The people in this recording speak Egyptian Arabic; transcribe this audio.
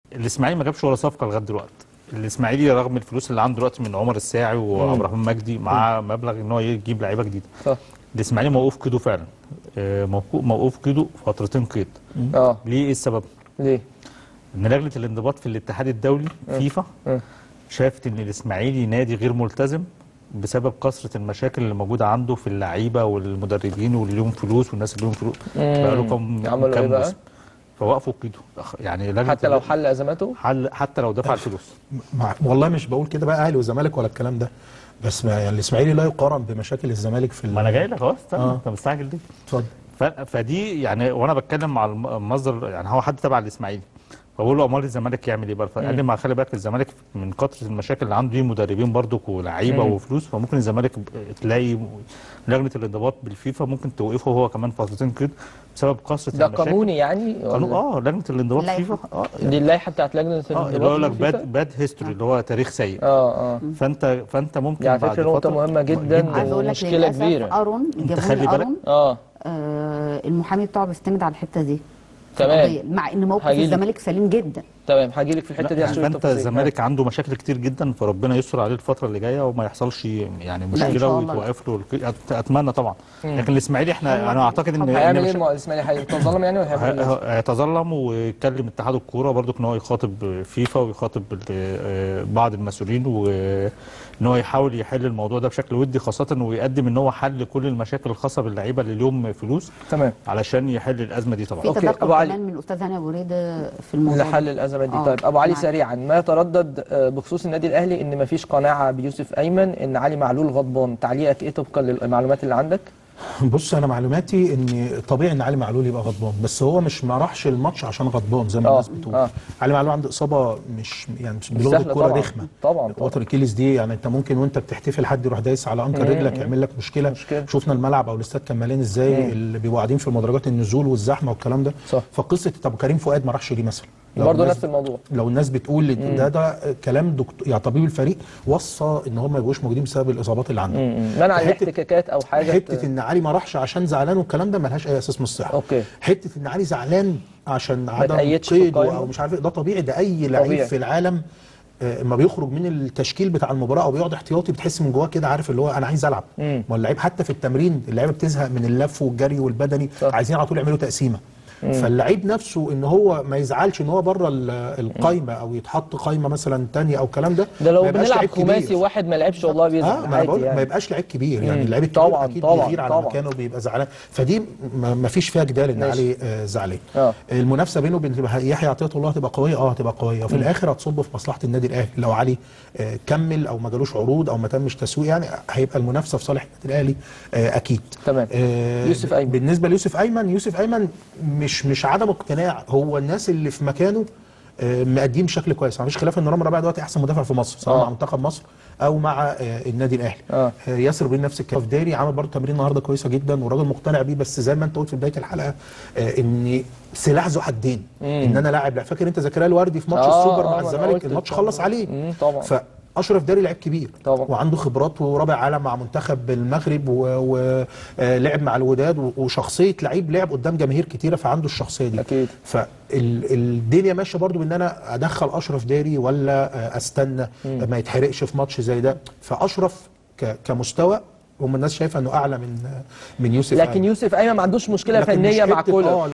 الاسماعيلي ما جابش ولا صفقه لغايه دلوقتي الاسماعيلي رغم الفلوس اللي عنده دلوقتي من عمر الساعي وعبد الرحمن مجدي مع مبلغ ان هو يجيب لعيبه جديده صح الاسماعيلي موقوف كيدو فعلا آه، موقو- موقوف كيدو فترتين قيد اه ليه ايه السبب؟ ليه؟ ان لجنه الانضباط في الاتحاد الدولي فيفا مم. شافت ان الاسماعيلي نادي غير ملتزم بسبب كثره المشاكل اللي موجوده عنده في اللعيبه والمدربين واللي ليهم فلوس والناس اللي ليهم فلوس بقاله كام عملوا إيه كام بقى؟ موسم فوقفوا كيدو يعني لجنه حتى لو ال- حل ازماته حل حتى لو دفع الفلوس مع والله مش بقول كده بقى اهلي وزمالك ولا الكلام ده بس ما يعني الاسماعيلي لا يقارن بمشاكل الزمالك في ال- ما انا جاي لك اهو استنى آه. انت مستعجل ليه؟ اتفضل ف- فدي يعني وانا بتكلم مع الم- المصدر يعني هو حد تبع الاسماعيلي فبقول له امال الزمالك يعمل ايه بقى؟ فقال لي ما خلي بالك الزمالك من كثره المشاكل اللي عنده دي مدربين برضك ولاعيبه وفلوس فممكن الزمالك ب- تلاقي لجنه الانضباط بالفيفا ممكن توقفه هو كمان فترتين كده بسبب كثره ده المشاكل قانوني يعني قانون ولا- اه لجنه الانضباط اللائحة. فيفا اه دي اللائحه بتاعت لجنه اه اللي هو لك باد باد هيستوري اللي هو تاريخ سيء اه اه فانت فانت ممكن يعني بعد فكرة نقطة فترة- مهمة جدا. عايز اقول لك مشكلة للاسف كبيرة. ارون انت جابوا خلي لي بالك. ارون اه آه المحامي بتاعه بيستند على الحته دي تمام. القضية، مع ان موقف هجيلك. الزمالك سليم جدا تمام هاجي لك في الحته دي لا، عشان فانت التفاصيل. الزمالك عنده مشاكل كتير جدا فربنا يستر عليه الفتره اللي جايه وما يحصلش يعني إن مشكله شاء الله. ويتوقف له الك- أت- اتمنى طبعا لكن الاسماعيلي احنا انا اعتقد ان إن هيعمل مش- ايه المع- الاسماعيلي هيتظلم يعني ولا هيعمل ايه؟ ه- هيتظلم ويكلم اتحاد الكوره برضو ان هو يخاطب فيفا ويخاطب ال- آه، بعض المسؤولين وان هو يحاول يحل الموضوع ده بشكل ودي خاصه ويقدم ان هو حل كل المشاكل الخاصه باللعيبه اللي ليهم فلوس تمام علشان يحل الازمه دي طبعا في أوكي، تدخل أبو علي. كمان من الاستاذ هاني ابو ريده في الموضوع لحل ده. الازمه دي آه، طيب ابو علي معاك. سريعا ما يتردد آه، بخصوص النادي الاهلي ان مفيش قناعه بيوسف ايمن ان علي معلول غضبان تعليقك ايه طبقا للمعلومات اللي عندك بص انا معلوماتي ان طبيعي ان علي معلول يبقى غضبان بس هو مش ما راحش الماتش عشان غضبان زي ما آه، الناس بتقول آه. علي معلول عنده اصابه مش يعني مش بلغه سهلة الكوره طبعاً. رخمه طبعاً، طبعاً. وتر كيلز دي يعني انت ممكن وانت بتحتفل حد يروح دايس على انكر رجلك يعمل لك مشكله. مشكلة. شفنا الملعب او الاستاد كان مليان ازاي اللي بيبقوا قاعدين في مدرجات النزول والزحمه والكلام ده صح. فقصه طب كريم فؤاد ما راحش ليه مثلا لو برضه الناس- نفس الموضوع لو الناس بتقول إن ده ده كلام دكتور يعني طبيب الفريق وصى ان هم ما يبقوش موجودين بسبب الاصابات اللي عندهم م- م. منع حتة- الاحتكاكات او حاجه حته ان علي ما راحش عشان زعلان والكلام ده ملهاش اي اساس من الصحه أوكي. حته ان علي زعلان عشان عدم تأيدش في قيده القايمة. او مش عارف إيه، ده طبيعي ده اي لعيب طبيعي. في العالم آه، اما بيخرج من التشكيل بتاع المباراه او بيقعد احتياطي بتحس من جواه كده عارف اللي هو انا عايز العب ما هو اللعيب حتى في التمرين اللعيبه بتزهق من اللف والجري والبدني صح. عايزين على طول يعملوا تقسيمه فاللعيب نفسه ان هو ما يزعلش ان هو بره ال- القايمه او يتحط قايمه مثلا تانية او الكلام ده ده لو ما يبقاش بنلعب لعيب كبير. خماسي واحد ما لعبش والله اه بيزعل ما انا عادي بقول ما يعني يبقاش لعيب كبير يعني مم. اللعيب الكبير طبعاً، اكيد طبعاً، بيغير على طبعاً. مكانه وبيبقى زعلان فدي ما ما فيش فيها جدال ان ماشي. علي آه، زعلان آه. المنافسه بينه وبين يحيى عطيه الله هتبقى قويه اه هتبقى قويه وفي الاخر هتصب في مصلحه النادي الاهلي لو علي آه، كمل او ما جالوش عروض او ما تمش تسويق يعني هيبقى المنافسه في صالح النادي الاهلي آه، اكيد تمام. آه، يوسف أيمن. بالنسبه ليوسف ايمن يوسف ايمن مش مش عدم اقتناع هو الناس اللي في مكانه آه، مقدمين بشكل كويس مفيش خلاف ان رامي ربيعه دلوقتي احسن مدافع في مصر سواء آه. مع منتخب مصر او مع آه، النادي الاهلي آه. آه، ياسر بن نفس الكلام داري عمل برضه تمرين النهارده كويسه جدا وراجل مقتنع بيه بس زي ما انت قلت في بدايه الحلقه آه، ان سلاح ذو حدين ان انا لاعب لا فاكر انت زكريا الوردي في ماتش آه، السوبر آه، مع ما أنا الزمالك قلت الماتش طبعاً. خلص عليه مم، طبعاً. فاشرف داري لعيب كبير طبعاً. وعنده خبرات ورابع عالم مع منتخب المغرب ولعب مع الوداد و- وشخصيه لعيب لعب قدام جماهير كتيره فعنده الشخصيه دي أكيد. فالدنيا ماشيه برضو بان انا ادخل اشرف داري ولا آه، استنى ما يتحرقش في ماتش زي ده فاشرف ك- كمستوى هم الناس شايفه انه اعلى من من يوسف لكن أيمن. يوسف ايمن ما عندوش مشكله لكن مش فنيه مع حتة- كولر آه